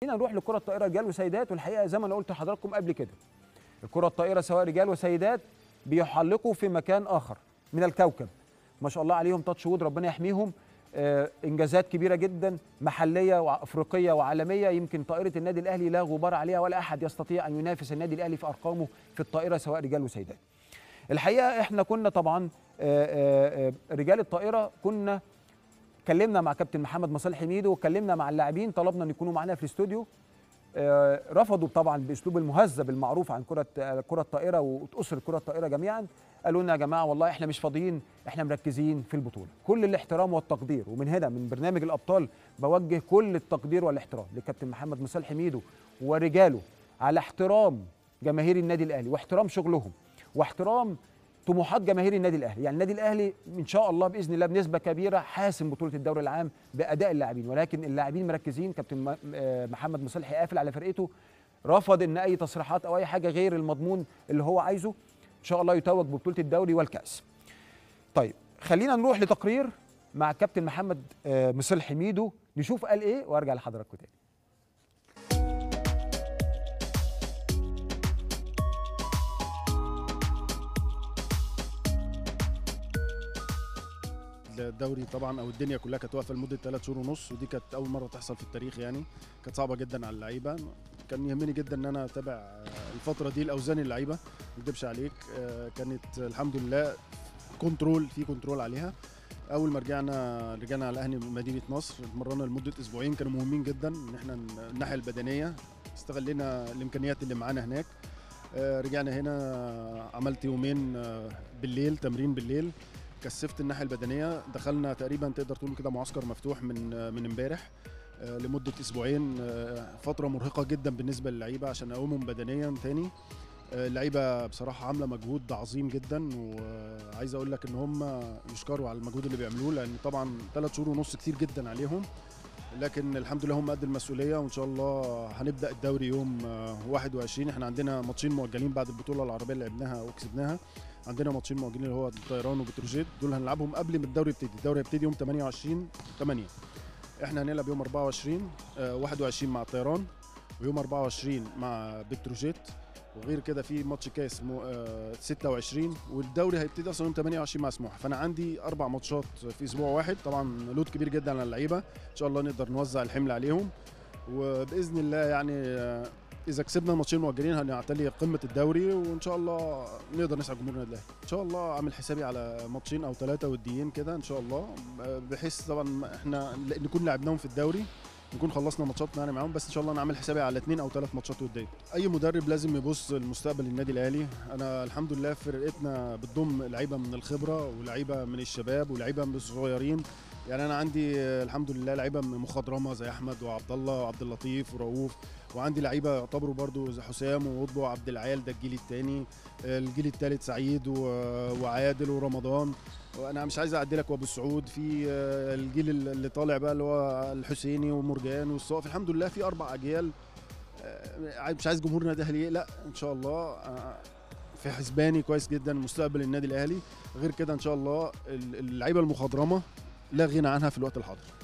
خلينا نروح للكره الطائره رجال وسيدات والحقيقه زي ما انا قلت لحضراتكم قبل كده الكره الطائره سواء رجال وسيدات بيحلقوا في مكان اخر من الكوكب ما شاء الله عليهم تاتش وود ربنا يحميهم آه انجازات كبيره جدا محليه وافريقيه وعالميه يمكن طائره النادي الاهلي لا غبار عليها ولا احد يستطيع ان ينافس النادي الاهلي في ارقامه في الطائره سواء رجال وسيدات الحقيقه احنا كنا طبعا آه آه رجال الطائره كنا اتكلمنا مع كابتن محمد مصالح حميدو واتكلمنا مع اللاعبين طلبنا ان يكونوا معانا في الاستوديو آه رفضوا طبعا باسلوب المهذب المعروف عن كره كره الطائره واسر كره الطائره جميعا قالوا لنا يا جماعه والله احنا مش فاضيين احنا مركزين في البطوله كل الاحترام والتقدير ومن هنا من برنامج الابطال بوجه كل التقدير والاحترام لكابتن محمد مصالح حميدو ورجاله على احترام جماهير النادي الاهلي واحترام شغلهم واحترام طموحات جماهير النادي الاهلي يعني النادي الاهلي ان شاء الله باذن الله بنسبه كبيره حاسم بطوله الدوري العام باداء اللاعبين ولكن اللاعبين مركزين كابتن محمد مصالح قافل على فرقته رفض ان اي تصريحات او اي حاجه غير المضمون اللي هو عايزه ان شاء الله يتوج ببطوله الدوري والكاس طيب خلينا نروح لتقرير مع الكابتن محمد مصالح حميدو نشوف قال ايه وارجع لحضراتكم تاني الدوري طبعا او الدنيا كلها كانت واقفه لمده ثلاث شهور ونص ودي كانت اول مره تحصل في التاريخ يعني كانت صعبه جدا على اللعيبه كان يهمني جدا ان انا اتابع الفتره دي الاوزان اللعيبه ما اكدبش عليك كانت الحمد لله كنترول في كنترول عليها اول ما رجعنا رجعنا على اهلي مدينه نصر اتمرنا لمده اسبوعين كانوا مهمين جدا ان احنا الناحيه البدنيه استغلينا الامكانيات اللي معانا هناك رجعنا هنا عملت يومين بالليل تمرين بالليل كثفت الناحيه البدنيه دخلنا تقريبا تقدر تقول كده معسكر مفتوح من من امبارح لمده اسبوعين فتره مرهقه جدا بالنسبه للعيبه عشان اقومهم بدنيا تاني اللعيبه بصراحه عامله مجهود عظيم جدا وعايز اقول لك ان هم يشكروا على المجهود اللي بيعملوه لان طبعا ثلاث شهور ونص كتير جدا عليهم لكن الحمد لله هم قد المسؤوليه وان شاء الله هنبدا الدوري يوم 21 احنا عندنا ماتشين مؤجلين بعد البطوله العربيه اللي لعبناها وكسبناها عندنا ماتشين مؤجلين اللي هو الطيران وبتروجيت دول هنلعبهم قبل ما الدوري يبتدي الدوري هيبتدي يوم 28 8 احنا هنلعب يوم 24 آه 21 مع الطيران ويوم 24 مع بتروجيت وغير كده في ماتش كاس آه 26 والدوري هيبتدي اصلا يوم 28 مع سموحه فانا عندي اربع ماتشات في اسبوع واحد طبعا لود كبير جدا على اللعيبه ان شاء الله نقدر نوزع الحمل عليهم وباذن الله يعني آه اذا كسبنا الماتشين المؤجلين هنعتلي قمه الدوري وان شاء الله نقدر نسعد جمهور النادي الاهلي ان شاء الله عامل حسابي على ماتشين او ثلاثه وديين كده ان شاء الله بحيث طبعا احنا نكون لعبناهم في الدوري نكون خلصنا ماتشاتنا يعني معاهم بس ان شاء الله نعمل حسابي على اثنين او ثلاث ماتشات وديه اي مدرب لازم يبص لمستقبل النادي الاهلي انا الحمد لله فرقتنا بتضم لعيبه من الخبره ولعيبه من الشباب ولعيبه من الصغيرين يعني انا عندي الحمد لله لعيبه مخضرمه زي احمد وعبد الله وعبد اللطيف ورؤوف وعندي لعيبه يعتبروا برضو زي حسام ووضبو وعبد العال ده الجيل الثاني الجيل الثالث سعيد وعادل ورمضان وانا مش عايز اعدي لك وابو السعود في الجيل اللي طالع بقى اللي هو الحسيني ومرجان والصافي الحمد لله في اربع اجيال مش عايز جمهور النادي الاهلي لا ان شاء الله في حسباني كويس جدا مستقبل النادي الاهلي غير كده ان شاء الله اللعيبه المخضرمه لا غنى عنها في الوقت الحاضر